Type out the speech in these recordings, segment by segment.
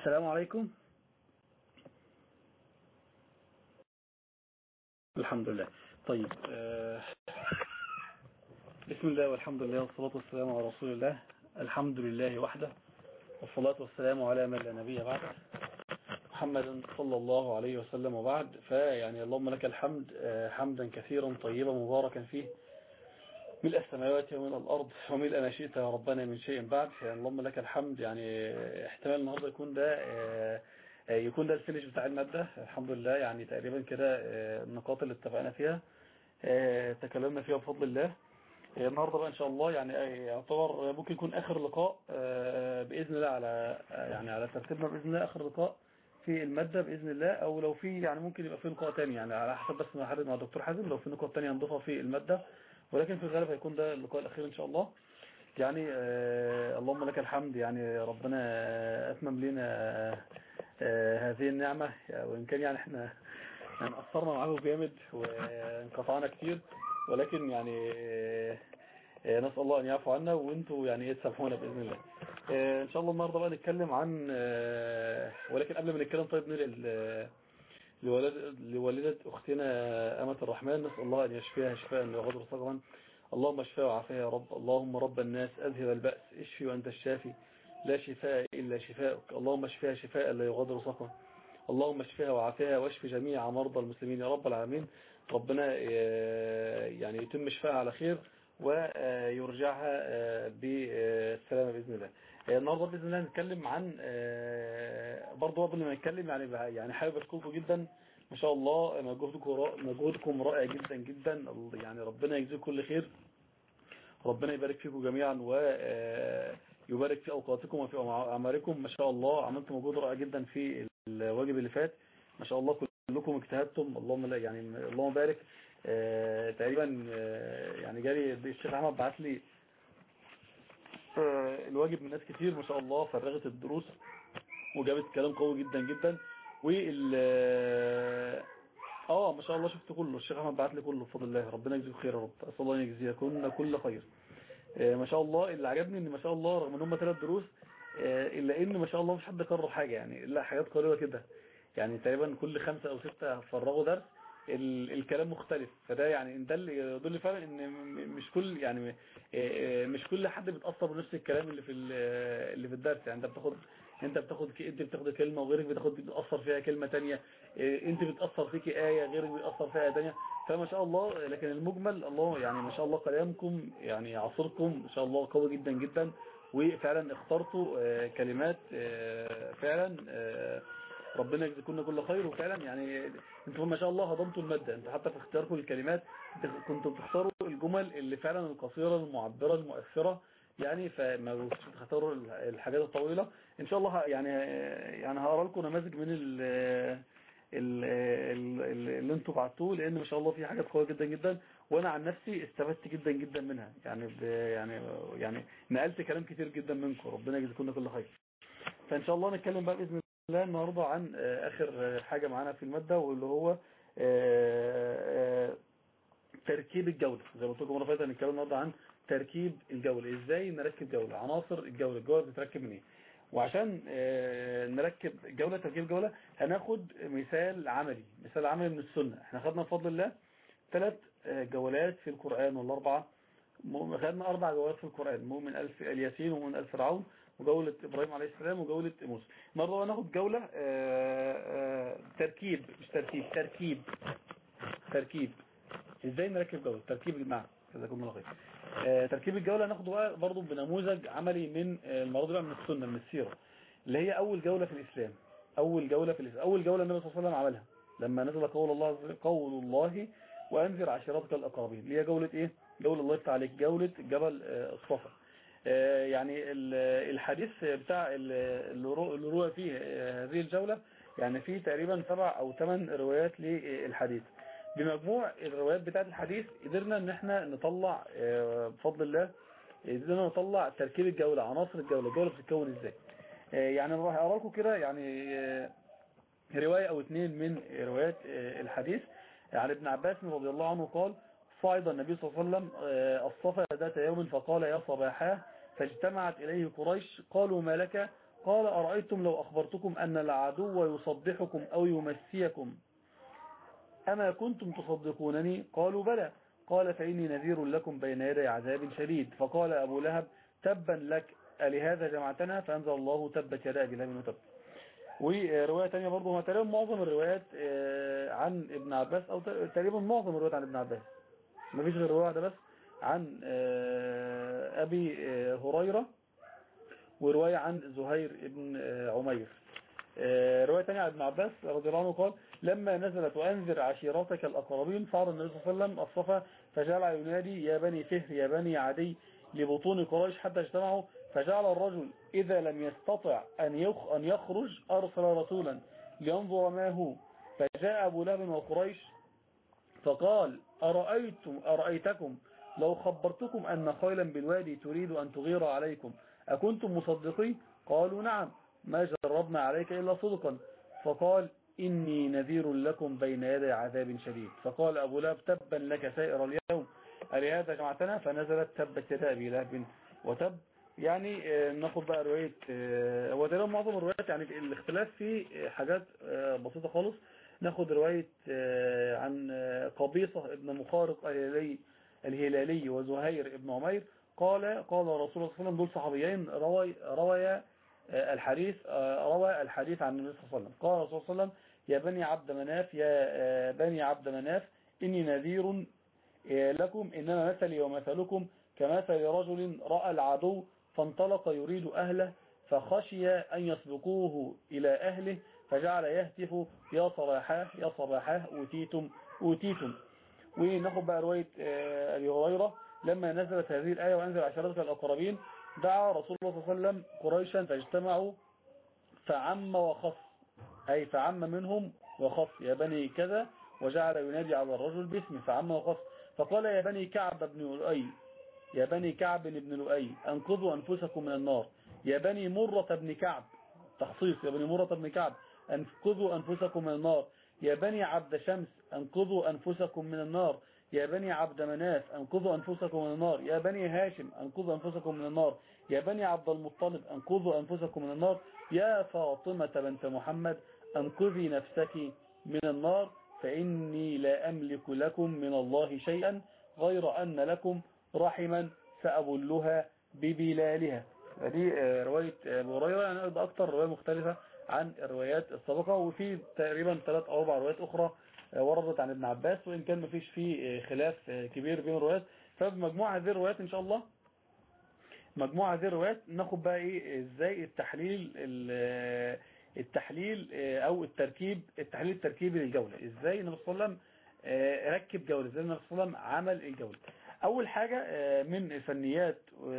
السلام عليكم الحمد لله طيب آه، بسم الله والحمد لله والصلاة والسلام على رسول الله الحمد لله وحده والصلاة والسلام على من لا نبي بعده محمد صلى الله عليه وسلم وبعد فيعني اللهم لك الحمد آه، حمدا كثيرا طيبا مباركا فيه ملء السماوات وملء الأرض وملء ما شئت يا ربنا من شيء بعد يعني اللهم لك الحمد يعني احتمال النهاردة يكون ده آه، آه، يكون ده الفينش بتاع المادة الحمد لله يعني تقريبا كده آه، النقاط اللي اتفقنا فيها آه، تكلمنا فيها بفضل الله آه، النهاردة بقى ان شاء الله يعني آه، يعتبر ممكن يكون اخر لقاء آه، بإذن الله على آه، يعني على ترتيبنا بإذن الله اخر لقاء في المادة بإذن الله او لو في يعني ممكن يبقى في لقاء تاني يعني على حسب بس ما حدد مع الدكتور حازم لو في نقاط تانية هنضيفها في المادة ولكن في الغالب هيكون ده اللقاء الأخير إن شاء الله يعني آه اللهم لك الحمد يعني ربنا آه، أتمم لنا آه هذه النعمة وإن كان يعني احنا يعني قصرنا معاه جامد وانقطعنا كتير ولكن يعني آه آه، نسأل الله أن يعفو عنا وانتوا يعني تسامحونا بإذن الله آه إن شاء الله النهاردة بقى نتكلم عن آه ولكن قبل ما نتكلم طيب ننقل لولد- لوالدة أختنا أمة الرحمن نسأل الله أن يشفيها شفاء ويغادر سقما اللهم اشفها وعافها يا رب اللهم رب الناس أذهب البأس اشفي وأنت الشافي لا شفاء إلا شفاءك اللهم اشفيها شفاء لا يغادر سقما اللهم اشفيها وعافها واشف جميع مرضى المسلمين يا رب العالمين ربنا آه، يعني يتم شفاءها على خير ويرجعها آه، بالسلامة بإذن الله آه، النهارده بإذن الله نتكلم عن آه، برضه قبل ما نتكلم يعني بقى- يعني حابب أشكركم جدا ما شاء الله مجهودكم را- مجهودكم رائع جدا جدا يعني ربنا يجزيكم كل خير ربنا يبارك فيكم جميعا ويبارك في أوقاتكم وفي أعماركم ما شاء الله عملتم مجهود رائع جدا في الواجب اللي فات ما شاء الله كلكم اجتهدتم اللهم لا يعني اللهم بارك آه، تقريبا آه، يعني جالي الشيخ احمد بعت لي آه، الواجب من ناس كتير ما شاء الله فرغت الدروس وجابت كلام قوي جدا جدا وال اه ما شاء الله شفت كله الشيخ احمد بعت لي كله بفضل الله ربنا يجزيه خير يا رب اسال الله ان يجزيكم كل خير آه، ما شاء الله اللي عجبني ان ما شاء الله رغم ان هم ثلاث دروس آه، الا ان ما شاء الله مش حد كرر حاجه يعني الا حاجات قريبه كده يعني تقريبا كل خمسة او ستة فرغوا درس ال- الكلام مختلف فده يعني ان ده اللي يدل فعلا ان م- مش كل يعني آه، آه، مش كل حد بيتاثر بنفس الكلام اللي في ال- اللي في الدرس يعني انت بتاخد انت بتاخد ك- انت بتاخد كلمه وغيرك بتاخد بتاثر فيها كلمه تانية آه، انت بتاثر فيك ايه غيرك بيتاثر فيها آية تانية فما شاء الله لكن المجمل الله يعني ما شاء الله كلامكم يعني عصركم ما شاء الله قوي جدا جدا وفعلا اخترتوا آه، كلمات آه، فعلا آه، ربنا يجزيكم كل خير وفعلا يعني انتم ما شاء الله هضمتوا المادة انتوا حتى في اختياركم للكلمات كنتوا بتختاروا الجمل اللي فعلا القصيرة المعبرة المؤثرة يعني فما كنتوش بتختاروا الحاجات الطويلة ان شاء الله ه- يعني يعني هقرا لكم نماذج من ال ال- ال- ال- اللي انتوا بعتوه لان ما شاء الله في حاجات قويه جدا جدا وانا عن نفسي استفدت جدا جدا منها يعني ب يعني يعني نقلت كلام كتير جدا منكم ربنا يجزيكم كل خير فان شاء الله نتكلم بقى باذن الله النهارده عن آه، اخر آه، حاجه معانا في الماده واللي هو آه، آه، تركيب الجوله زي ما قلت لكم المره اللي فاتت هنتكلم النهارده عن تركيب الجوله ازاي نركب جوله عناصر الجوله الجوله بتتركب من ايه وعشان آه، نركب جوله تركيب جوله هناخد مثال عملي مثال عملي من السنه احنا خدنا بفضل الله ثلاث جولات في القران والاربعه م- خدنا اربع جولات في القران مؤمن الف الياسين ومؤمن الف فرعون وجوله ابراهيم عليه السلام وجوله موسى النهارده هناخد جوله آه، آه، تركيب مش ترتيب تركيب تركيب ازاي نركب جوله تركيب نعم جزاكم الله خير آه، تركيب الجوله هناخده بقى برضه بنموذج عملي من آه، المره دي بقى من السنه من السيره اللي هي اول جوله في الاسلام اول جوله في الاسلام اول جوله النبي صلى الله عليه وسلم عملها لما نزل قول الله قول الله وانذر عشيرتك الاقربين اللي هي جوله ايه جوله الله يفتح عليك جوله جبل آه، الصفا آه، يعني ال- الحديث بتاع ال- اللي رو- اللي روى فيه آه، هذه الجوله يعني فيه تقريبا سبع او ثمان روايات للحديث بمجموع الروايات بتاعت الحديث قدرنا ان احنا نطلع آه، بفضل الله قدرنا نطلع تركيب الجولة عناصر الجولة الجولة بتتكون ازاي آه، يعني انا راح اقرا لكم كده يعني آه، رواية او اتنين من روايات آه، الحديث عن ابن عباس رضي الله عنه قال صعد النبي صلى الله عليه وسلم آه، الصفا ذات يوم فقال يا صباحاه فاجتمعت إليه قريش قالوا ما لك قال أرأيتم لو أخبرتكم أن العدو يصدحكم أو يمسيكم أما كنتم تصدقونني قالوا بلى قال فإني نذير لكم بين يدي عذاب شديد فقال أبو لهب تبا لك ألهذا جمعتنا فأنزل الله تبت يدا أبي لهب وتب ورواية تانية برضه هو تقريبا معظم الروايات عن ابن عباس أو تقريبا معظم الروايات عن ابن عباس ما فيش غير رواية واحدة بس عن أبي هريرة ورواية عن زهير ابن عمير رواية تانية عن ابن عباس رضي الله عنه قال لما نزلت وأنذر عشيرتك الأقربين صار النبي صلى الله عليه وسلم الصفا فجعل ينادي يا بني فهر يا بني عدي لبطون قريش حتى اجتمعوا فجعل الرجل إذا لم يستطع أن أن يخرج أرسل رسولا لينظر ما هو فجاء أبو لهب وقريش فقال أرأيتم أرأيتكم لو خبرتكم أن خيلا بالوادي تريد أن تغير عليكم أكنتم مصدقين قالوا نعم ما جربنا عليك إلا صدقا فقال إني نذير لكم بين يدي عذاب شديد فقال أبو لهب تبا لك سائر اليوم ألهذا جمعتنا فنزلت تبت يدا أبي لهب وتب يعني ناخد بقى رواية هو تقريبا معظم الروايات يعني الاختلاف في حاجات بسيطة خالص ناخد رواية عن قبيصة ابن مخارق الهلالي, الهلالي وزهير ابن عمير قال قال رسول الله صلى الله عليه وسلم دول صحابيين روي روي الحديث روى الحديث عن النبي صلى الله عليه وسلم قال رسول الله صلى الله عليه وسلم يا بني عبد مناف يا بني عبد مناف إني نذير لكم إنما مثلي ومثلكم كمثل رجل رأى العدو فانطلق يريد أهله فخشي أن يسبقوه إلى أهله فجعل يهتف يا صباحاه يا صباحاه أوتيتم أوتيتم وناخد بقى رواية أبي هريرة لما نزلت هذه الآية وأنزل عشرتك الأقربين دعا رسول الله صلى الله عليه وسلم قريشا فاجتمعوا فعم وخص أي فعم منهم وخص يا بني كذا وجعل ينادي على الرجل باسمه فعم وخص فقال يا بني كعب بن لؤي يا بني كعب بن لؤي انقذوا أنفسكم من النار يا بني مرة بن كعب تخصيص يا بني مرة بن كعب انقذوا أنفسكم من النار يا بني عبد شمس انقذوا أنفسكم من النار يا بني عبد مناف انقذوا أنفسكم من النار يا بني هاشم انقذوا أنفسكم من النار يا بني عبد المطلب انقذوا أنفسكم من النار يا فاطمة بنت محمد انقذي نفسك من النار فإني لا أملك لكم من الله شيئا غير أن لكم رحما سأبلها ببلالها دي رواية أبو هريرة يعني أكثر رواية مختلفة عن الروايات السابقة وفي تقريبا ثلاث أو أربع روايات أخرى وردت عن ابن عباس وإن كان مفيش فيه خلاف كبير بين الروايات فبمجموعة هذه الروايات إن شاء الله مجموعة هذه الروايات ناخد بقى إيه إزاي التحليل التحليل أو التركيب التحليل التركيبي للجولة إزاي النبي صلى الله عليه وسلم ركب جولة إزاي النبي صلى الله عليه وسلم عمل الجولة أول حاجة من فنيات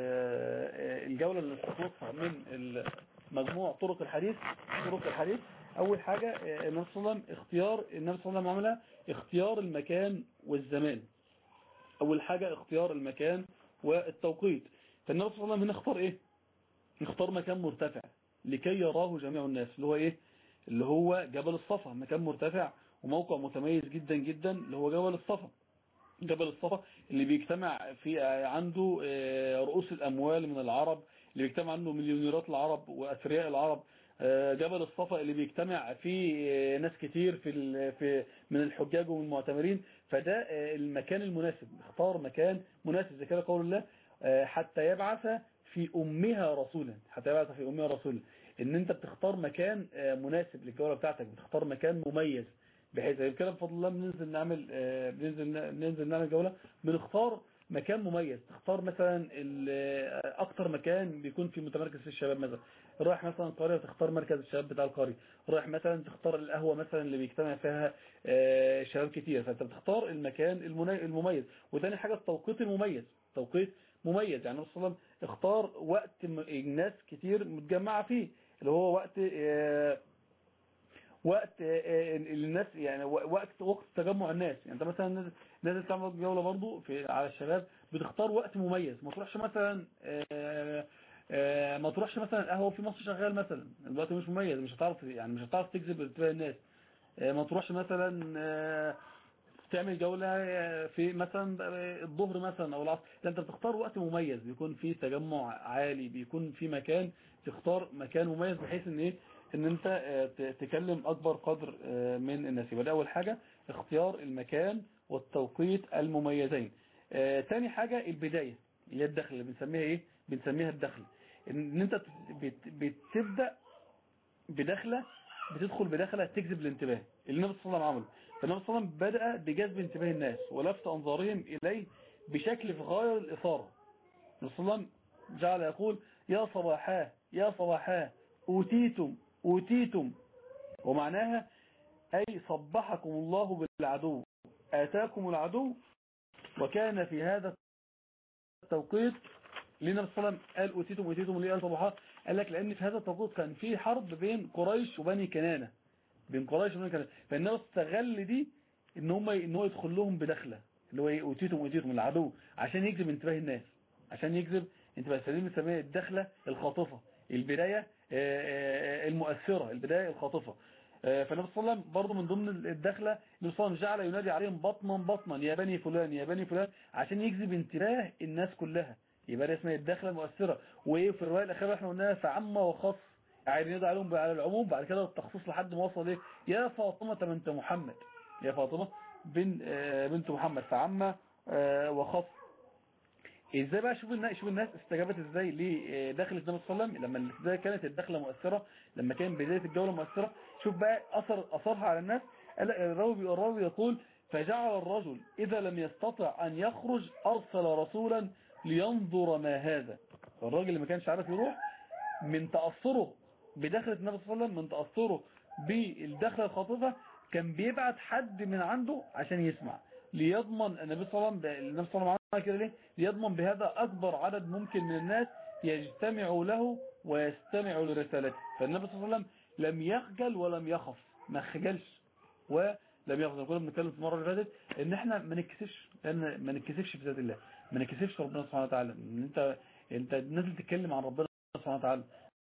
الجولة اللي استخلصها من مجموع طرق الحديث طرق الحديث أول حاجة النبي صلى الله عليه وسلم اختيار النبي صلى الله عليه وسلم عملها اختيار المكان والزمان أول حاجة اختيار المكان والتوقيت فالنبي صلى الله عليه وسلم هنا اختار ايه اختار مكان مرتفع لكي يراه جميع الناس اللي هو ايه اللي هو جبل الصفا مكان مرتفع وموقع متميز جدا جدا اللي هو جبل الصفا جبل الصفا اللي بيجتمع في عنده رؤوس الأموال من العرب اللي بيجتمع عنده مليونيرات العرب وأثرياء العرب جبل الصفا اللي بيجتمع فيه ناس كتير في في من الحجاج ومن المعتمرين فده المكان المناسب اختار مكان مناسب زي كده قول الله حتى يبعث في أمها رسولا حتى يبعث في أمها رسولا ان انت بتختار مكان مناسب للجولة بتاعتك بتختار مكان مميز بحيث كده بفضل الله بننزل نعمل بننزل ننزل نعمل جولة بنختار مكان مميز تختار مثلا اكتر مكان بيكون في متمركز في الشباب مثلا رايح مثلا قرية تختار مركز الشباب بتاع القرية رايح مثلا تختار القهوة مثلا اللي بيجتمع فيها شباب كتير فانت بتختار المكان المميز وتاني حاجة التوقيت المميز توقيت مميز يعني النبي صلى الله عليه وسلم اختار وقت الناس كتير متجمعة فيه اللي هو وقت وقت الناس يعني وقت وقت تجمع الناس يعني انت مثلا نازل تعمل جوله برضو في على الشباب بتختار وقت مميز ما تروحش مثلا ما تروحش مثلا القهوه في مصر شغال مثلا الوقت مش مميز مش هتعرف يعني مش هتعرف تجذب انتباه الناس ما تروحش مثلا تعمل جولة في مثلا الظهر مثلا او العصر ده انت بتختار وقت مميز بيكون في تجمع عالي بيكون في مكان تختار مكان مميز بحيث ان ايه ان انت تكلم اكبر قدر من الناس يبقى ده اول حاجة اختيار المكان والتوقيت المميزين تاني حاجة البداية اللي هي الدخل اللي بنسميها ايه بنسميها الدخل ان انت بتبدأ بدخلة بتدخل بدخلة تجذب الانتباه اللي النبي صلى الله عليه وسلم عمله فالنبي صلى الله عليه وسلم بدأ بجذب انتباه الناس ولفت أنظارهم إليه بشكل في غاية الإثارة النبي صلى الله عليه وسلم جعل يقول يا صباحا يا صباحا أوتيتم أوتيتم ومعناها أي صبحكم الله بالعدو آتاكم العدو وكان في هذا التوقيت لنا صلى الله عليه وسلم قال أوتيتم أوتيتم ليه قال صباحا قال لك لأن في هذا التوقيت كان في حرب بين قريش وبني كنانة بين قريش وبني كنانة فالنبي استغل دي ان هم ان هو يدخل لهم بدخله اللي هو اوتيتم اوتيتم العدو عشان يجذب انتباه الناس عشان يجذب انتباه سليم بنسميها الدخله الخاطفه البدايه المؤثره البدايه الخاطفه فالنبي صلى الله عليه وسلم برضه من ضمن الدخله النبي صلى الله عليه وسلم جعل ينادي عليهم بطنا بطنا يا بني فلان يا بني فلان عشان يجذب انتباه الناس كلها يبقى ده اسمها الدخله المؤثره وايه في الروايه الاخيره احنا قلناها فعم وخص يعني ينادي عليهم على العموم بعد كده التخصيص لحد ما وصل ايه يا فاطمه بنت محمد يا فاطمه بن بنت محمد فعم وخص ازاي بقى شوف الناس شوف الناس استجابت ازاي لدخلة النبي صلى الله عليه وسلم لما البدايه كانت الدخله مؤثره لما كان بدايه الجوله مؤثره شوف بقى اثر اثرها على الناس الراوي الراوي يقول فجعل الرجل اذا لم يستطع ان يخرج ارسل رسولا لينظر ما هذا الراجل اللي ما كانش عارف يروح من تاثره بدخلة النبي صلى الله عليه وسلم من تاثره بالدخله الخاطفه كان بيبعت حد من عنده عشان يسمع ليضمن النبي صلى الله عليه وسلم النبي صلى الله عليه وسلم كده ليه ليضمن بهذا اكبر عدد ممكن من الناس يجتمعوا له ويستمعوا لرسالته فالنبي صلى الله عليه وسلم لم يخجل ولم يخف ما خجلش ولم يخجل كنا بنتكلم في المره اللي فاتت ان احنا ما نتكسفش لان ما نتكسفش في ذات الله ما نتكسفش ربنا سبحانه وتعالى ان انت انت نازل تتكلم عن ربنا سبحانه وتعالى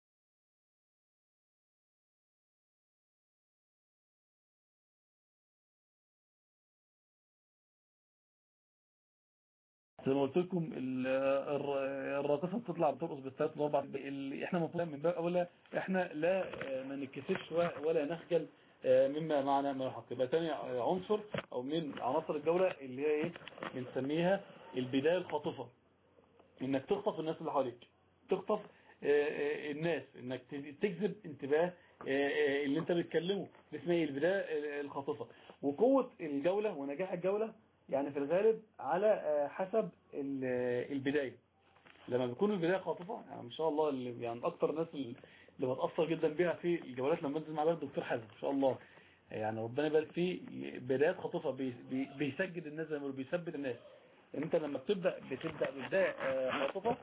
زي ما قلت لكم الراقصه بتطلع بترقص بالثلاث والاربع احنا المفروض من باب اولى احنا لا ما نتكسفش ولا نخجل مما معنى ما الحق يبقى تاني عنصر او من عناصر الجوله اللي هي ايه بنسميها البدايه الخاطفه انك تخطف الناس اللي حواليك تخطف الناس انك تجذب انتباه اللي انت بتكلمه اسمها ايه البدايه الخاطفه وقوه الجوله ونجاح الجوله يعني في الغالب على حسب البداية لما بيكون البداية خاطفة يعني ما شاء الله اللي يعني اكتر الناس اللي بتأثر جدا بيها في الجولات لما انزل مع بالك دكتور حازم ما شاء الله يعني ربنا يبارك فيه بدايات خاطفة بي بي بيسجد الناس زي ما بيثبت الناس انت لما بتبدأ بتبدأ بداية خاطفة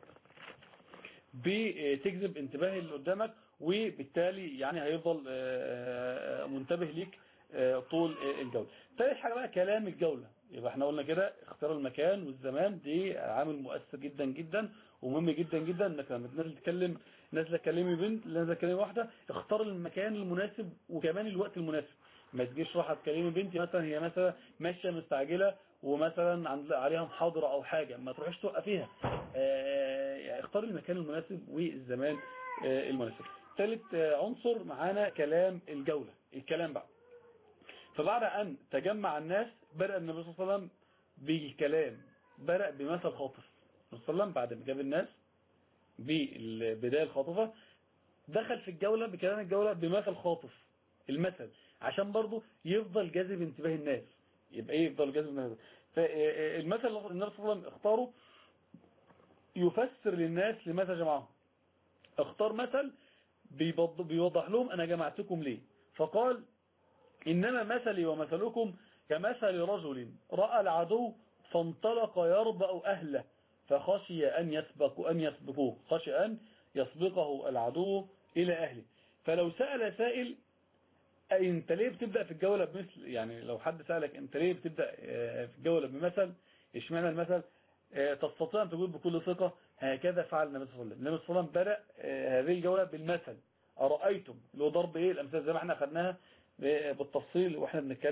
بتجذب انتباه اللي قدامك وبالتالي يعني هيفضل منتبه ليك طول الجولة ثالث حاجة بقى كلام الجولة يبقى احنا قلنا كده اختيار المكان والزمان دي عامل مؤثر جدا جدا ومهم جدا جدا انك لما تنزل تتكلم نازله تكلمي بنت نازله تكلمي واحده اختار المكان المناسب وكمان الوقت المناسب ما تجيش رايحه تكلمي بنتي مثلا هي مثلا ماشيه مستعجله ومثلا عليها محاضره او حاجه ما تروحيش توقفيها اه اختار المكان المناسب والزمان اه المناسب ثالث عنصر معانا كلام الجوله الكلام بقى فبعد أن تجمع الناس بدأ النبي صلى الله عليه وسلم بالكلام بدأ بمثل خاطف النبي صلى الله عليه وسلم بعد ما جاب الناس بالبداية الخاطفة دخل في الجولة بكلام الجولة بمثل خاطف المثل عشان برضه يفضل جاذب انتباه الناس يبقى ايه يفضل جاذب الناس فالمثل اللي النبي صلى الله عليه وسلم اختاره يفسر للناس لماذا جمعهم اختار مثل بيوضح لهم انا جمعتكم ليه فقال إنما مثلي ومثلكم كمثل رجل رأى العدو فانطلق يربأ أهله فخشي أن يسبق أن يسبقوه خشي أن يسبقه العدو إلى أهله فلو سأل سائل أي أنت ليه بتبدأ في الجولة بمثل يعني لو حد سألك أنت ليه بتبدأ في الجولة بمثل اشمعنى المثل تستطيع أن تقول بكل ثقة هكذا فعل النبي صلى الله عليه وسلم النبي صلى الله عليه وسلم بدأ هذه الجولة بالمثل أرأيتم اللي هو ضرب إيه الأمثال زي ما احنا أخذناها بالتفصيل واحنا بنتكلم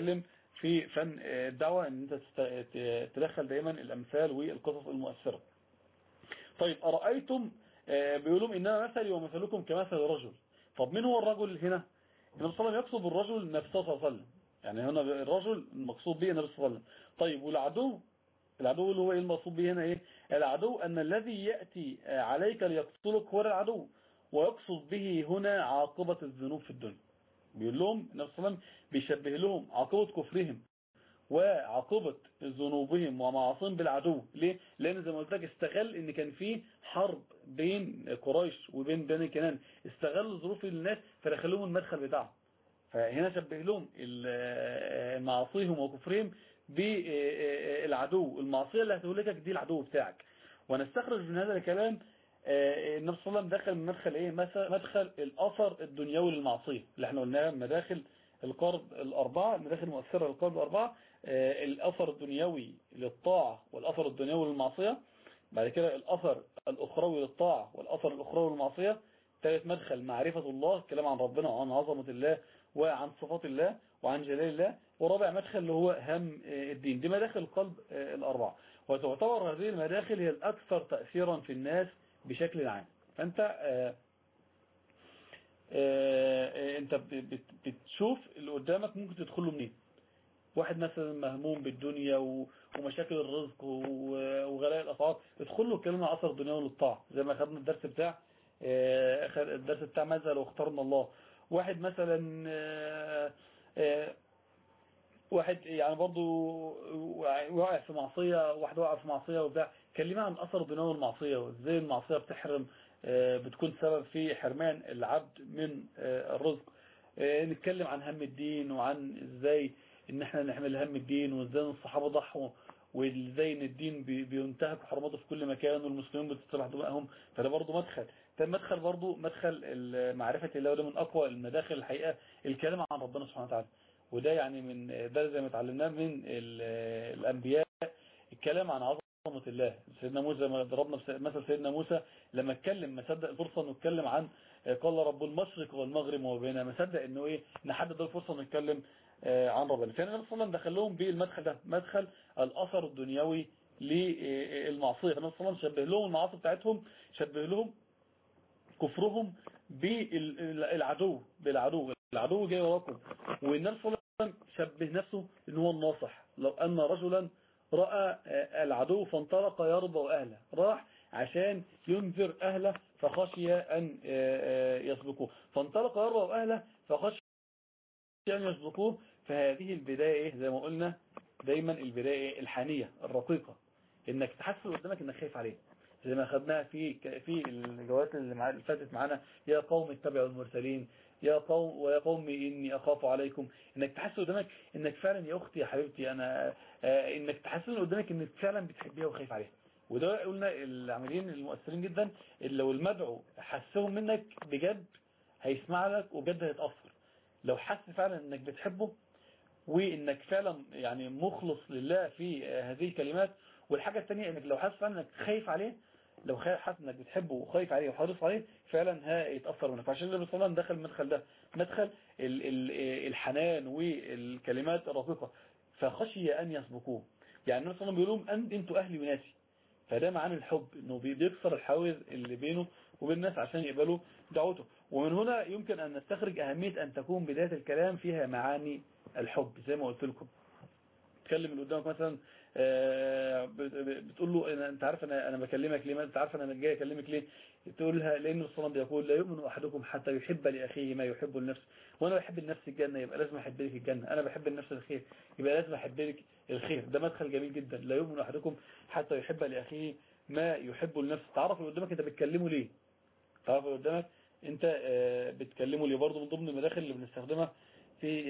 في فن الدعوة ان انت تدخل دايما الامثال والقصص المؤثرة طيب أرأيتم بيقولون إنما مثلي ومثلكم كمثل رجل طب من هو الرجل هنا النبي صلى الله عليه وسلم يقصد الرجل نفسه صلى الله عليه وسلم يعني هنا الرجل المقصود به النبي صلى الله عليه وسلم طيب والعدو العدو اللي هو ايه المقصود به هنا ايه العدو ان الذي يأتي عليك ليقتلك هو العدو ويقصد به هنا عاقبة الذنوب في الدنيا بيقول لهم النبي صلى الله عليه وسلم بيشبه لهم عاقبة كفرهم وعاقبة ذنوبهم ومعاصيهم بالعدو ليه؟ لأن زي ما قلت لك استغل ان كان في حرب بين قريش وبين بني كنان استغلوا ظروف الناس فدخلوهم المدخل بتاعهم فهنا شبه لهم معاصيهم وكفرهم بالعدو المعصية اللي هتهلكك دي العدو بتاعك ونستخرج من هذا الكلام النبي صلى الله عليه وسلم دخل من مدخل ايه مدخل الاثر الدنيوي للمعصية اللي احنا قلناها مداخل القرض الأربعة المداخل المؤثرة للقرض الأربعة الأثر الدنيوي للطاعة والأثر الدنيوي للمعصية بعد كده الأثر الأخروي للطاعة والأثر الأخروي للمعصية ثالث مدخل معرفة الله الكلام عن ربنا وعن عظمة الله وعن صفات الله وعن جلال الله ورابع مدخل اللي هو هم الدين دي مداخل القلب الأربعة وتعتبر هذه المداخل هي الأكثر تأثيرا في الناس بشكل عام فأنت آآ آآ انت بتشوف اللي قدامك ممكن تدخله منين واحد مثلا مهموم بالدنيا ومشاكل الرزق وغلاء الاسعار ادخل له الكلام عن اثر الدنيا للطاعه زي ما خدنا الدرس بتاع الدرس بتاع ماذا لو اخترنا الله واحد مثلا واحد يعني برضو واقع في معصية واحد واقع في معصية وبتاع كلمة عن أثر الدنيا المعصية وازاي المعصية بتحرم بتكون سبب في حرمان العبد من الرزق نتكلم عن هم الدين وعن ازاي ان احنا نحمل هم الدين وازاي الصحابة ضحوا وازاي ان الدين بينتهك حرماته في كل مكان والمسلمين بتتصلح دمائهم فده برضه مدخل ده مدخل برضه مدخل معرفة الله وده من اقوى المداخل الحقيقة الكلام عن ربنا سبحانه وتعالى وده يعني من ده زي ما اتعلمناه من الانبياء الكلام عن عظمة الله سيدنا موسى لما ضربنا مثل سيدنا موسى لما اتكلم ما صدق الفرصة انه اتكلم عن قال رب المشرق والمغرب وبيننا ما صدق انه ايه نحدد الفرصة انه يتكلم عن ربنا فانا النبي صلى الله عليه وسلم دخل لهم بالمدخل ده مدخل الاثر الدنيوي للمعصيه فالنبي صلى الله عليه وسلم شبه لهم المعاصي بتاعتهم شبه لهم كفرهم بالعدو بالعدو العدو جاي وراكم والنبي صلى الله عليه وسلم شبه نفسه ان هو الناصح لو ان رجلا راى العدو فانطلق يرضى اهله راح عشان ينذر اهله فخشي ان يسبقوه فانطلق يرضى اهله فخشي أن يسبقوه فهذه البداية زي ما قلنا دايما البداية الحانية الرقيقة انك تحس قدامك انك خايف عليه زي ما خدناها في في الجوات اللي فاتت معانا يا قوم اتبعوا المرسلين يا قوم ويا قوم اني اخاف عليكم انك تحس قدامك انك فعلا يا اختي يا حبيبتي انا آه انك تحس قدامك انك فعلا بتحبيها وخايف عليها وده قلنا العاملين المؤثرين جدا اللي لو المدعو حسهم منك بجد هيسمع لك وبجد هيتأثر لو حس فعلا انك بتحبه وانك فعلا يعني مخلص لله في هذه الكلمات والحاجة الثانية انك لو حس فعلا انك خايف عليه لو حاسس انك بتحبه وخايف عليه وحريص عليه فعلا هيتأثر منك فعشان النبي صلى الله عليه وسلم دخل المدخل ده مدخل ال ال الحنان والكلمات الرقيقة فخشي ان يسبقوه يعني النبي صلى الله عليه وسلم بيقول لهم انت انتوا اهلي وناسي فده معنى الحب انه بيكسر الحواجز اللي بينه وبين الناس عشان يقبلوا دعوته ومن هنا يمكن ان نستخرج اهمية ان تكون بداية الكلام فيها معاني الحب زي ما قلت لكم تكلم اللي قدامك مثلا بتقول له انت عارف انا انا بكلمك ليه انت عارف انا جاي اكلمك ليه تقول لها لان الصلاه بيقول لا يؤمن احدكم حتى يحب لاخيه ما يحب لنفسه وانا بحب لنفسي الجنه يبقى لازم احب لك الجنه انا بحب لنفسي الخير يبقى لازم احب لك الخير ده مدخل جميل جدا لا يؤمن احدكم حتى يحب لاخيه ما يحب لنفسه تعرف اللي قدامك انت بتكلمه ليه تعرف اللي قدامك انت بتكلمه ليه برضه من ضمن المداخل اللي بنستخدمها في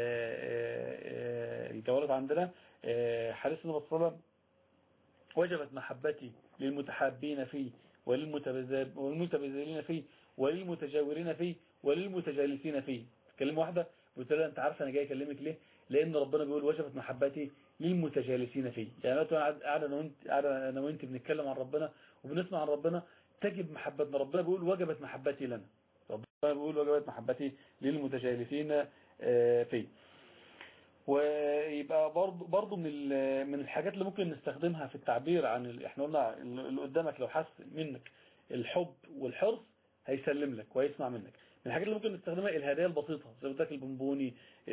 الجوالات عندنا حديث النبي صلى الله عليه وسلم وجبت محبتي للمتحابين فيه وللمتبذلين فيه وللمتجاورين فيه وللمتجالسين فيه كلمة واحدة قلت لها انت عارفه انا جاي اكلمك ليه لان ربنا بيقول وجبت محبتي للمتجالسين فيه يعني انا قاعد انا وانت قاعد انا وانت بنتكلم عن ربنا وبنسمع عن ربنا تجب محبتنا ربنا بيقول وجبت محبتي لنا ربنا بيقول وجبت محبتي للمتجالسين فيه ويبقى برضو برضو من ال- من الحاجات اللي ممكن نستخدمها في التعبير عن ال- احنا قلنا اللي قدامك لو حس منك الحب والحرص هيسلم لك ويسمع منك من الحاجات اللي ممكن نستخدمها الهدايا البسيطة زي ما قلت لك البونبوني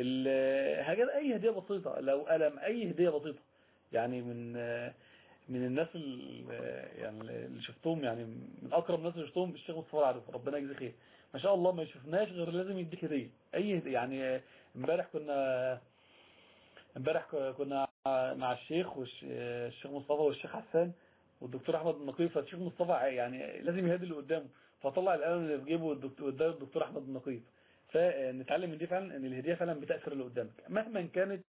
ال- حاجات اي هدية بسيطة لو قلم اي هدية بسيطة يعني من من الناس ال- يعني اللي شفتهم يعني من اقرب الناس اللي شفتهم الشيخ مصطفى العارف ربنا يجزيه خير ما شاء الله ما شفناش غير لازم يديك هديه اي هدية يعني امبارح كنا امبارح ك- كنا مع الشيخ والشيخ مصطفى والشيخ حسان والدكتور احمد النقيب فالشيخ مصطفى يعني لازم يهدي اللي قدامه فطلع القلم اللي في جيبه والدكتور واداه الدكتور احمد النقيب فنتعلم من دي فعلا ان الهديه فعلا بتاثر اللي قدامك مهما كانت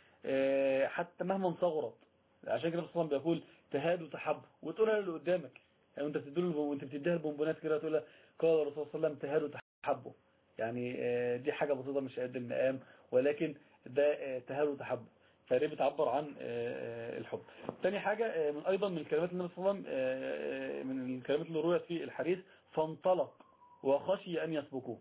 آه، حتى مهما صغرت عشان كده الرسول بيقول تهاد وتحب وتقولها للي قدامك يعني انت بتديله وانت بتديها البونبونات كده تقول لها قال الرسول صلى الله عليه وسلم تهاد وتحبوا يعني آه، دي حاجه بسيطه مش قد المقام ولكن ده آه، تهاد وتحب فدي بتعبر عن آه، آه، الحب تاني حاجة آه، من أيضا من الكلمات النبي صلى الله عليه وسلم آه، من الكلمات اللي رويت في الحديث فانطلق وخشي أن يسبقوه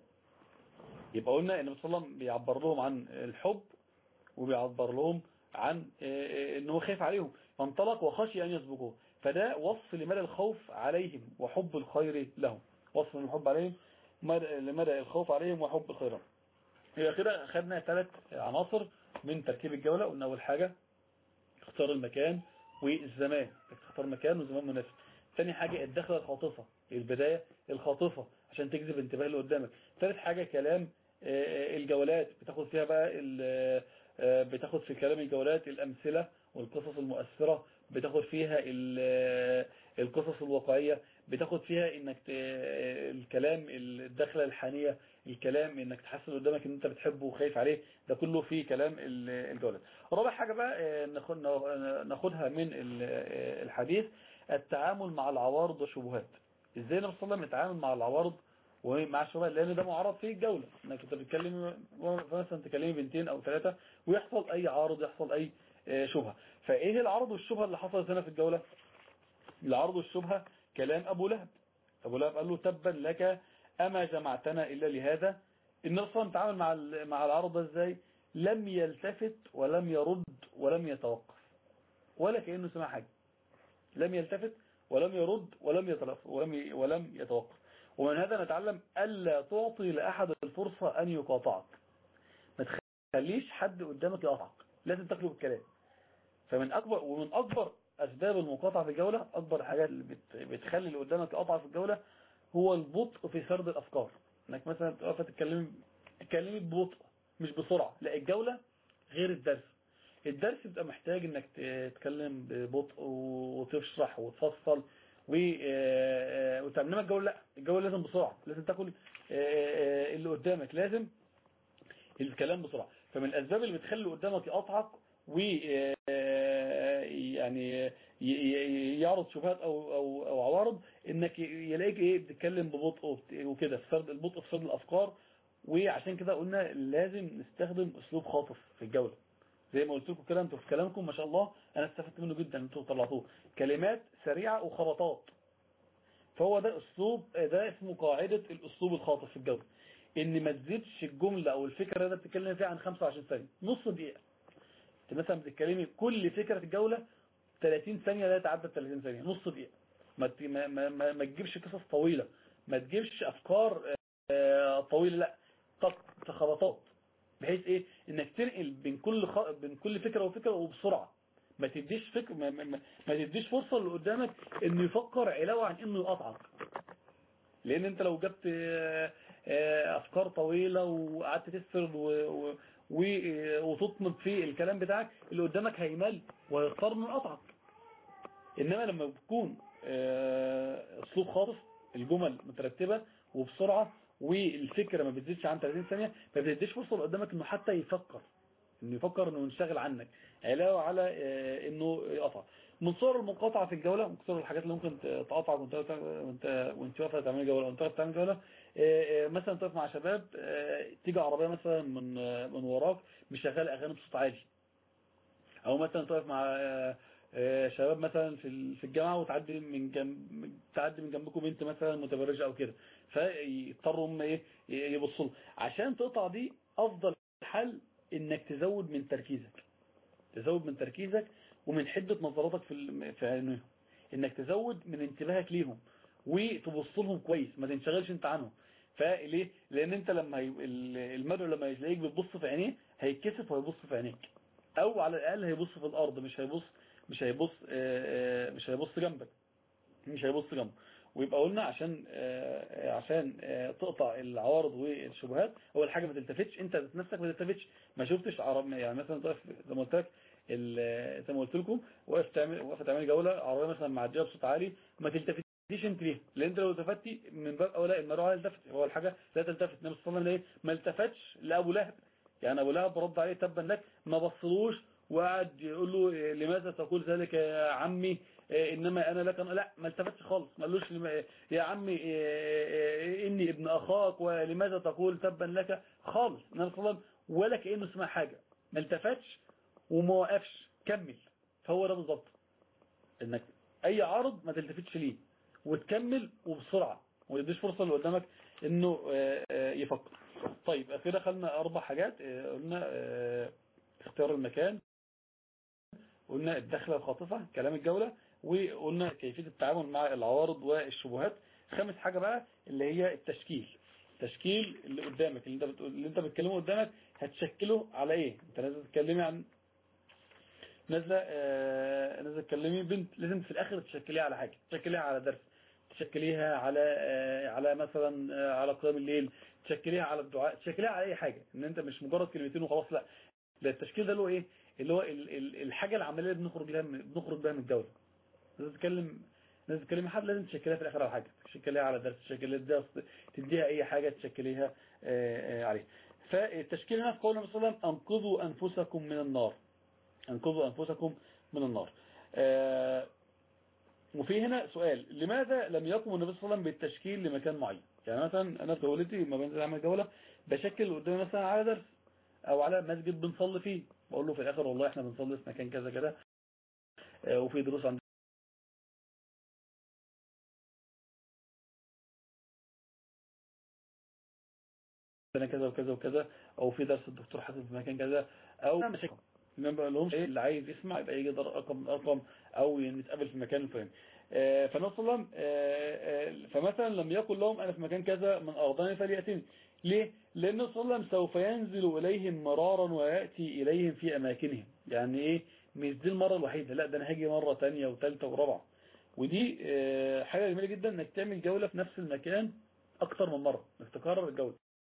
يبقى قلنا ان النبي صلى الله عليه وسلم بيعبر لهم عن الحب وبيعبر لهم عن آه، آه، ان هو خايف عليهم فانطلق وخشي ان يسبقوه فده وصف لمدى الخوف عليهم وحب الخير لهم وصف الحب عليهم مدى- لمدى الخوف عليهم وحب الخير لهم يبقى كده خدنا ثلاث عناصر من تركيب الجولة قلنا اول حاجة اختار المكان والزمان تختار مكان وزمان مناسب ثاني حاجة الدخلة الخاطفة البداية الخاطفة عشان تجذب انتباه اللي قدامك ثالث حاجة كلام آه، الجولات بتاخد فيها بقى ال- آه، بتاخد في كلام الجولات الأمثلة والقصص المؤثرة بتاخد فيها ال- القصص الواقعية بتاخد فيها انك ت- الكلام الدخلة الحانية الكلام انك تحسن اللي قدامك ان انت بتحبه وخايف عليه ده كله في كلام ال- الجولات رابع حاجة بقى آه، ناخد- ناخدها من ال- آه، الحديث التعامل مع العوارض والشبهات ازاي النبي صلى الله عليه وسلم يتعامل مع العوارض ومع الشبهات لان ده معرض فيه الجولة انك انت بتكلم مثلا تكلمي بنتين او ثلاثة ويحصل اي عارض يحصل اي آه، شبهة فايه العرض والشبهة اللي حصلت هنا في الجولة العرض والشبهة كلام ابو لهب ابو لهب قال له تبا لك اما جمعتنا الا لهذا النبي صلى الله عليه وسلم تعامل مع ال- مع العرض ده ازاي لم يلتفت ولم يرد ولم يتوقف ولا كأنه سمع حاجة لم يلتفت ولم يرد ولم يتلف ولم ي- ولم يتوقف ومن هذا نتعلم ألا تعطي لأحد الفرصة أن يقاطعك ما تخليش حد قدامك يقاطعك لازم تاكله بالكلام فمن أكبر ومن أكبر أسباب المقاطعة في الجولة أكبر حاجات اللي بت- بتخلي اللي قدامك يقاطع في الجولة هو البطء في سرد الأفكار انك مثلا تقف تتكلمي تتكلمي ببطء مش بسرعة لا الجولة غير الدرس الدرس بيبقى محتاج انك تتكلم ببطء وتشرح وتفصل و آه، آه، انما الجولة لا الجولة لازم بسرعة لازم تاكل آه، آه، اللي قدامك لازم الكلام بسرعة فمن الأسباب اللي بتخلي اللي قدامك يقطعك و آه، يعني ي- ي- يعرض شبهات أو أو أو عوارض إنك يلاقيك إيه بتتكلم ببطء وبت- وكده في سرد البطء في سرد الأفكار وعشان كده قلنا لازم نستخدم أسلوب خاطف في الجولة زي ما قلت لكم كده انتوا في كلامكم ما شاء الله انا استفدت منه جدا انتوا طلعتوه كلمات سريعة وخبطات فهو ده اسلوب ده اسمه قاعدة الاسلوب الخاطف في الجولة ان ما تزيدش الجملة او الفكرة اللي بتتكلم فيها عن 25 ثانية نص دقيقة انت مثلا بتتكلمي كل فكرة في الجولة 30 ثانية لا يتعدى 30 ثانية نص دقيقة ما ت- ما ما, ما, ما تجيبش قصص طويلة ما تجيبش افكار آه، طويلة لا طق خبطات بحيث ايه انك تنقل بين كل خ... بين كل فكرة وفكرة وبسرعة ما تديش فكر ما, ما, ما- ما تديش فرصة اللي قدامك انه يفكر علاوة عن انه يقطعك لان انت لو جبت آه، آه، افكار طويلة وقعدت تسرد و... و... و... وتطنب في الكلام بتاعك اللي قدامك هيمل ويختار انه يقطعك انما لما بتكون آه، اسلوب خاطف الجمل مترتبة وبسرعة والفكرة ما بتزيدش عن 30 ثانية ما بتديش فرصة اللي قدامك انه حتى يفكر انه يفكر انه ينشغل عنك علاوة على آه، انه يقطع من صور المقاطعة في الجولة من صور الحاجات اللي ممكن تقطعك وانت وانت وانت واقفة تعمل جولة وانت واقف تعمل جولة آه، آه، مثلا تقف مع شباب آه، تيجي عربية مثلا من آه، من وراك مشغل اغاني بصوت عالي او مثلا تقف مع آه، آه، شباب مثلا في ال- في الجامعة وتعدي من جنب تعدي من جنبكم بنت مثلا متبرجة او كده فيضطروا هم ايه يبصوا لها. عشان تقطع دي افضل حل انك تزود من تركيزك تزود من تركيزك ومن حدة نظراتك في في عينيهم انك تزود من انتباهك ليهم وتبص لهم كويس ما تنشغلش انت عنهم فليه لان انت لما هي... المدعو لما يلاقيك بتبص في عينيه هيتكسف وهيبص في عينيك او على الاقل هيبص في الارض مش هيبص مش هيبص مش هيبص جنبك مش هيبص جنبك ويبقى قلنا عشان عشان تقطع العوارض والشبهات اول حاجه ما تلتفتش انت نفسك ما تلتفتش ما شفتش عرب يعني مثلا زي ما قلت لك زي ما قلت لكم واقف تعمل واقف تعمل جوله عربيه مثلا معديه بصوت عالي ما تلتفتش انت ليه لان انت لو التفتي من باب اولى المروعه يلتفت هو الحاجه لا تلتفت النبي صلى الله عليه وسلم ما التفتش لابو لهب يعني ابو لهب رد عليه تبا لك ما بصلوش وقعد يقول له لماذا تقول ذلك يا عمي انما انا لك أنا لا ما التفتش خالص ما قالوش يا عمي اني ابن اخاك ولماذا تقول تبا لك خالص النبي صلى الله عليه وسلم ولا كانه سمع حاجه ما التفتش وما وقفش كمل فهو ده بالظبط انك اي عرض ما تلتفتش ليه وتكمل وبسرعه وما يديش فرصه اللي قدامك انه يفكر طيب كده خلنا اربع حاجات قلنا اختيار المكان قلنا الدخلة الخاطفة كلام الجولة وقلنا كيفية التعامل مع العوارض والشبهات خامس حاجة بقى اللي هي التشكيل التشكيل اللي قدامك اللي انت بتقول اللي انت بتكلمه قدامك هتشكله على ايه انت لازم تتكلمي عن نازله آه نازله تكلمي بنت لازم في الاخر تشكليها على حاجه تشكليها على درس تشكليها على آه على مثلا آه على قيام الليل تشكليها على الدعاء تشكليها على اي حاجه ان انت مش مجرد كلمتين وخلاص لا ده التشكيل ده اللي هو ايه اللي هو ال ال الحاجه العمليه اللي بنخرج لها بنخرج بها من الجوله لازم تتكلم لازم تتكلمي حد لازم تشكليها في الاخر على حاجه تشكليها على درس تشكليها تديها اي حاجه تشكليها عليها فالتشكيل هنا في قول النبي صلى الله عليه وسلم انقذوا انفسكم من النار انقذوا انفسكم من النار وفي هنا سؤال لماذا لم يقم النبي صلى الله عليه وسلم بالتشكيل لمكان معين يعني مثلا انا في جولتي لما بنزل اعمل جوله بشكل قدامي مثلا على درس او على مسجد بنصلي فيه بقول له في الاخر والله احنا بنصلي في مكان كذا كذا وفي دروس عندنا كذا وكذا وكذا او في درس الدكتور حسن في مكان كذا او ما بقولهمش ايه اللي عايز يسمع يبقى يجي رقم من ارقام او نتقابل في مكان الفلاني فالنبي صلى الله عليه وسلم فمثلا لم يقل لهم انا في مكان كذا من ارضاني فلياتني ليه لان صلى الله عليه وسلم سوف ينزل اليهم مرارا وياتي اليهم في اماكنهم يعني ايه مش دي المره الوحيده لا ده انا هاجي مره ثانيه وثالثه ورابعه ودي حاجه جميله جدا انك تعمل جوله في نفس المكان اكتر من مره انك تكرر الجوله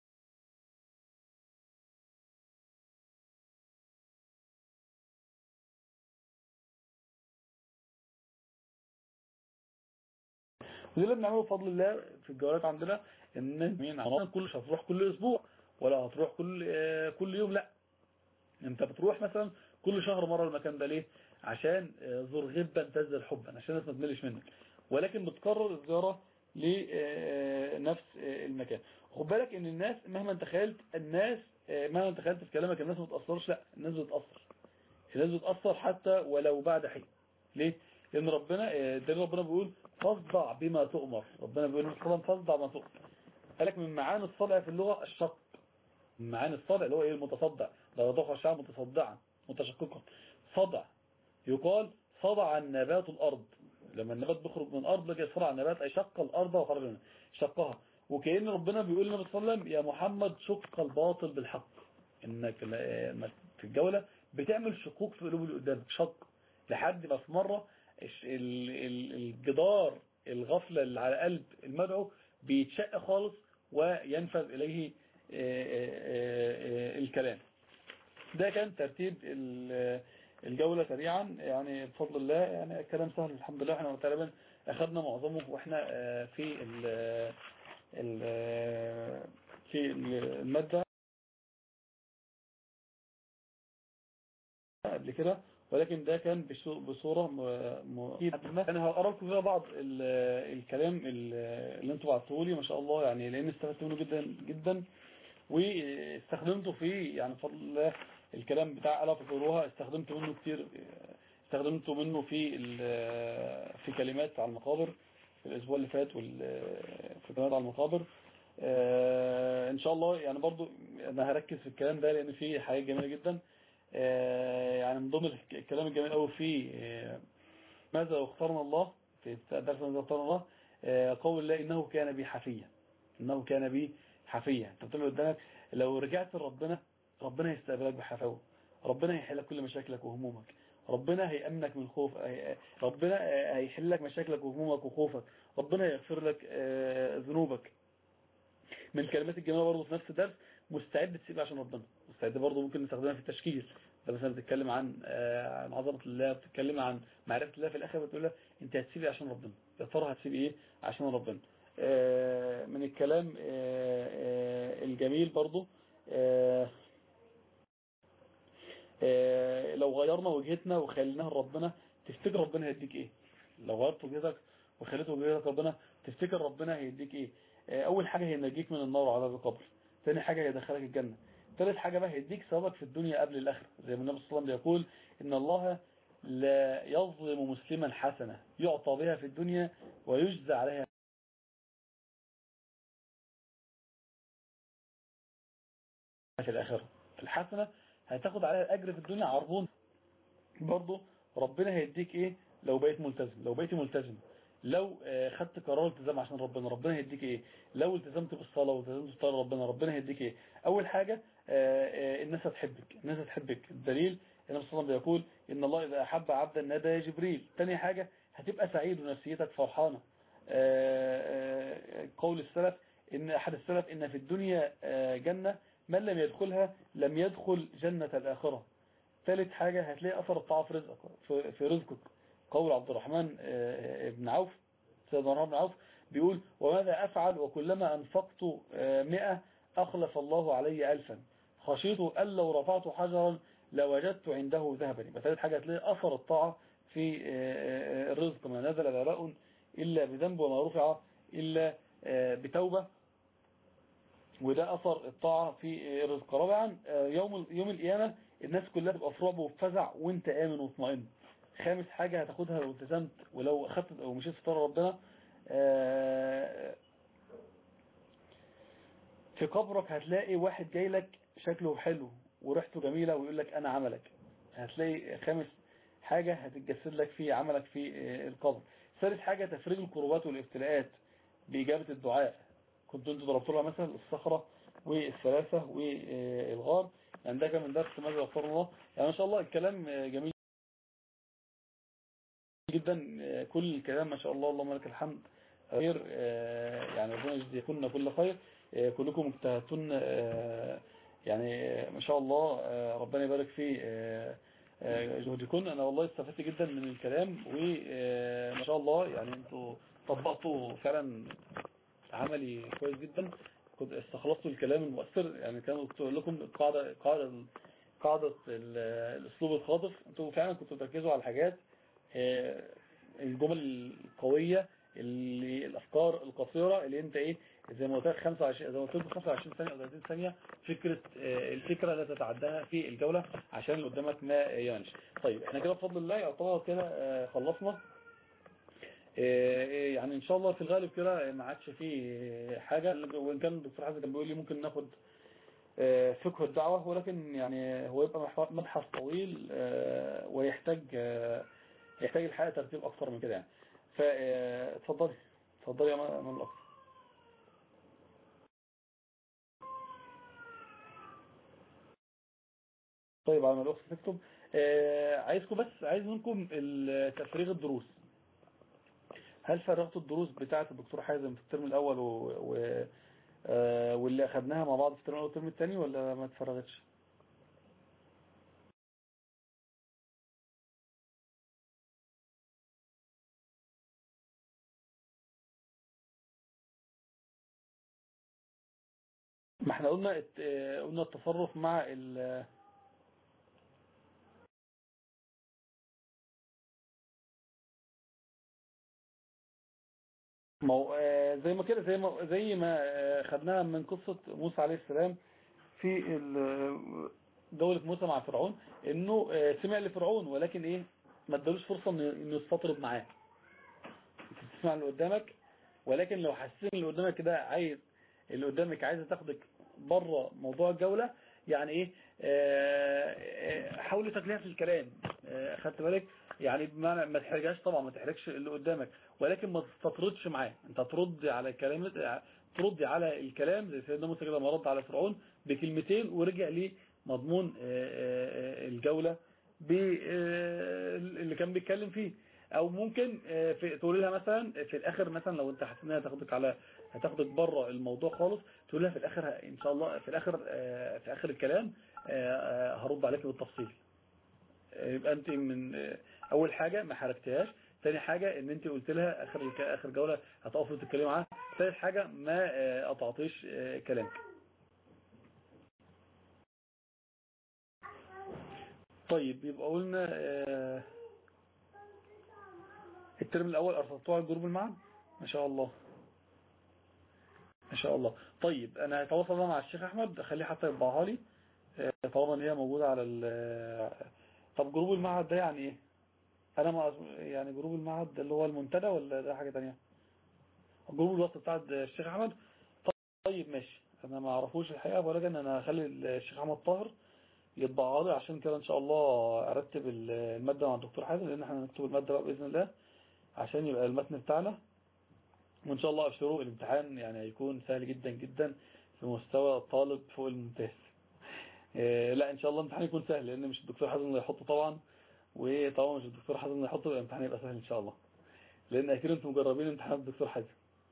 وده اللي بنعمله بفضل الله في الجولات عندنا ان مين كل مش هتروح كل اسبوع ولا هتروح كل كل يوم لا انت بتروح مثلا كل شهر مره المكان ده ليه عشان زور غبا تزداد حبا عشان الناس ما تملش منك ولكن بتكرر الزياره لنفس المكان خد بالك ان الناس مهما تخيلت الناس مهما تخيلت في كلامك الناس ما تاثرش لا الناس بتاثر الناس بتاثر حتى ولو بعد حين ليه لان ربنا ده ربنا بيقول فاصدع بما تؤمر ربنا بيقول مثلا فاصدع بما تؤمر قالك من معاني الصدع في اللغة الشق من معاني الصدع اللي هو ايه المتصدع لو تخرج شعب متصدعا متشققا صدع يقال صدع النبات الارض لما النبات بيخرج من الارض لقى صدع النبات اي شق الارض وخرج منها شقها وكأن ربنا بيقول للنبي صلى الله عليه وسلم يا محمد شق الباطل بالحق انك في الجولة بتعمل شقوق في قلوب اللي قدامك شق لحد ما في مرة الجدار الغفلة اللي على قلب المدعو بيتشق خالص وينفذ إليه الكلام ده كان ترتيب الجولة سريعا يعني بفضل الله يعني الكلام سهل الحمد لله احنا تقريبا اخذنا معظمه واحنا في ال في المادة قبل كده ولكن ده كان بصورة مؤكدة انا هقرا لكم فيها بعض الكلام اللي انتوا بعتوه لي ما شاء الله يعني لان استفدت منه جدا جدا واستخدمته في يعني بفضل الله الكلام بتاع ألا تطوروها استخدمت منه كتير استخدمت منه في في كلمات على المقابر في الاسبوع اللي فات في كلمات على المقابر آه، ان شاء الله يعني برضو انا هركز في الكلام ده لان فيه حاجات جميلة جدا آه، يعني من ضمن الكلام الجميل قوي فيه آه، ماذا لو اخترنا الله في درس ماذا لو اخترنا الله آه، قول الله انه كان بي حفيا انه كان بي حفيا انت بتقول قدامك لو رجعت لربنا ربنا هيستقبلك بحفاوه ربنا هيحل لك كل مشاكلك وهمومك ربنا هيأمنك من خوف هي- ربنا هيحل لك مشاكلك وهمومك وخوفك ربنا هيغفر لك آه، ذنوبك من كلمات الجميلة برضه في نفس الدرس مستعد تسيب عشان ربنا مستعد برضه ممكن نستخدمها في التشكيل ده مثلا بتتكلم عن آه، عن عظمة الله بتتكلم عن معرفة الله في الآخر بتقول لها انت هتسيبي عشان ربنا يا ترى هتسيبي ايه عشان ربنا آه، من الكلام آه، آه، الجميل برضه آه، آه، لو غيرنا وجهتنا وخليناها لربنا تفتكر ربنا هيديك ايه لو غيرت وجهتك وخليت وجهتك ربنا تفتكر ربنا هيديك ايه آه، اول حاجة هينجيك من النار وعذاب القبر تاني حاجة هيدخلك الجنة ثالث حاجة بقى هيديك ثوابك في الدنيا قبل الاخره زي ما النبي صلى الله عليه وسلم بيقول ان الله لا يظلم مسلما حسنة يعطى بها في الدنيا ويجزى عليها في الآخرة الحسنة هتاخد عليها الأجر في الدنيا عربون برضه ربنا هيديك إيه لو بقيت ملتزم لو بقيت ملتزم لو آه، خدت قرار التزام عشان ربنا ربنا هيديك ايه لو التزمت بالصلاة والتزمت بطاعة ربنا ربنا هيديك ايه اول حاجة آه، آه، الناس هتحبك الناس هتحبك الدليل النبي صلى الله عليه وسلم بيقول ان الله اذا احب عبدا نادى يا جبريل تاني حاجة هتبقى سعيد ونفسيتك فرحانة آه، آه، قول السلف ان احد السلف ان في الدنيا آه، جنة من لم يدخلها لم يدخل جنة الآخرة ثالث حاجة هتلاقي أثر الطاعة في رزقك في في رزقك قول عبد الرحمن آه، بن عوف سيدنا الرحمن بن عوف بيقول وماذا أفعل وكلما أنفقت آه، مئة أخلف الله علي ألفا خشيت أن لو رفعت حجرا لوجدت عنده ذهبا يبقى ثالث حاجة هتلاقي أثر الطاعة في آه، آه، الرزق ما نزل بلاء إلا بذنب وما رفع إلا آه، بتوبة وده أثر الطاعة في الرزق رابعا آه، يوم يوم القيامة الناس كلها تبقى في رعب وفزع وانت آمن ومطمئن خامس حاجة هتاخدها لو التزمت ولو أخدت أو مشيت في طريق ربنا آه، في قبرك هتلاقي واحد جاي لك شكله حلو وريحته جميلة ويقول لك أنا عملك هتلاقي خامس حاجة هتتجسد لك في عملك في آه، القبر ثالث حاجة تفريج الكروبات والابتلاءات بإجابة الدعاء كنت انتوا ضربتوا لها مثلا الصخرة والثلاثة والغار يعني ده كان من درس ماذا يغفر الله يعني ما شاء الله الكلام آه، جميل جدا آه، كل الكلام ما شاء الله اللهم لك الحمد خير آه، يعني ربنا يجزيكم كل خير آه، كلكم اجتهدتن آه، يعني آه، ما شاء الله آه، ربنا يبارك في آه، آه، جهدكم انا والله استفدت جدا من الكلام وما شاء الله يعني انتوا طبقتوا فعلا عملي كويس جدا كنت استخلصتوا الكلام المؤثر يعني كانوا قلت لكم القاعدة قاعدة قاعدة ال- الاسلوب الخاطف انتوا فعلا كنتوا تركزوا على الحاجات آه، الجمل القوية اللي الافكار القصيرة اللي انت ايه زي ما قلت لك 25 زي ما قلت لكم 25 ثانية او 30 ثانية فكرة آه، الفكرة لا تتعداها في الجولة عشان اللي قدامك ما يعنش طيب احنا كده بفضل الله يعتبر كده آه، خلصنا إيه يعني ان شاء الله في الغالب كده ما عادش فيه حاجة وان كان الدكتور حازم كان بيقول لي ممكن ناخد آه، فقه الدعوة ولكن يعني هو يبقى محف- مبحث طويل آه، ويحتاج آه، يحتاج الحقيقة ترتيب اكثر من كده يعني فاتفضلي اتفضلي يا من الاكثر طيب على ما الاخت تكتب آه، عايزكم بس عايز منكم ال- تفريغ الدروس هل فرغتوا الدروس بتاعة الدكتور حازم في الترم الأول و... و... آه، واللي أخدناها مع بعض في الترم الأول والترم الثاني ولا ما اتفرغتش؟ ما احنا قلنا الت- آه، قلنا التصرف مع ال... ما هو، آه، زي ما كده زي ما زي ما آه، خدناها من قصة موسى عليه السلام في ال- دولة موسى مع فرعون انه آه، سمع لفرعون ولكن ايه ما ادالوش فرصة انه إنه يستطرد معاه انت بتسمع اللي قدامك ولكن لو حسيت ان اللي قدامك كده عايز اللي قدامك عايزة تاخدك بره موضوع الجولة يعني ايه حاول تجليها في الكلام خدت بالك يعني بمعنى ما تحرجهاش طبعا ما تحرجش اللي قدامك ولكن ما تستطردش معاه انت ترد على الكلام ترد على الكلام زي سيدنا موسى كده ما رد على فرعون بكلمتين ورجع لمضمون الجولة اللي كان بيتكلم فيه او ممكن في تقول لها مثلا في الاخر مثلا لو انت حاسس انها هتاخدك على هتاخدك بره الموضوع خالص تقول لها في الاخر ان شاء الله في الاخر في اخر الكلام هرد عليك بالتفصيل يبقى انت من اول حاجه ما حركتهاش ثاني حاجه ان انت قلت لها اخر اخر جوله هتقفوا تتكلموا معاها ثالث حاجه ما قطعتيش كلامك طيب يبقى قلنا الترم الاول ارسلتوها على الجروب المعن ما شاء الله ما شاء الله طيب انا هتواصل مع الشيخ احمد اخليه حتى يطبعها لي طالما ان هي موجوده على ال طب جروب المعهد ده يعني ايه انا ما يعني جروب المعهد اللي هو المنتدى ولا ده حاجه ثانيه جروب الوسط بتاع الشيخ احمد طيب ماشي انا ما اعرفوش الحقيقه ولكن انا هخلي الشيخ احمد طاهر يطبعها لي عشان كده ان شاء الله ارتب الماده مع الدكتور حازم لان احنا هنكتب الماده بقى باذن الله عشان يبقى المتن بتاعنا وان شاء الله ابشروا الامتحان يعني هيكون سهل جدا جدا في مستوى الطالب فوق الممتاز إيه لا ان شاء الله الامتحان يكون سهل لان مش الدكتور حازم اللي هيحطه طبعا وطبعا مش الدكتور حازم اللي هيحطه الامتحان يبقى سهل ان شاء الله لان اكيد انتم مجربين امتحانات الدكتور حازم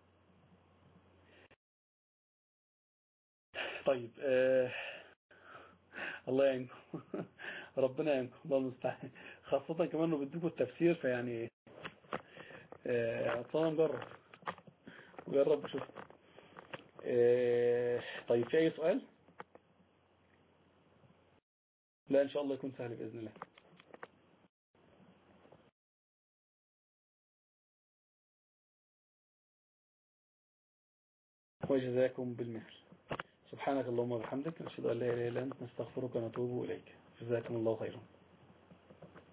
طيب آه الله يعينكم ربنا يعينكم الله المستعان خاصة كمان انه بيديكم التفسير فيعني آه اصلا نجرب نجرب نشوف آه طيب في اي سؤال لا ان شاء الله يكون سهل باذن الله وجزاكم بالمثل سبحانك اللهم وبحمدك نشهد ان لا اله الا انت نستغفرك ونتوب اليك جزاكم الله خيرا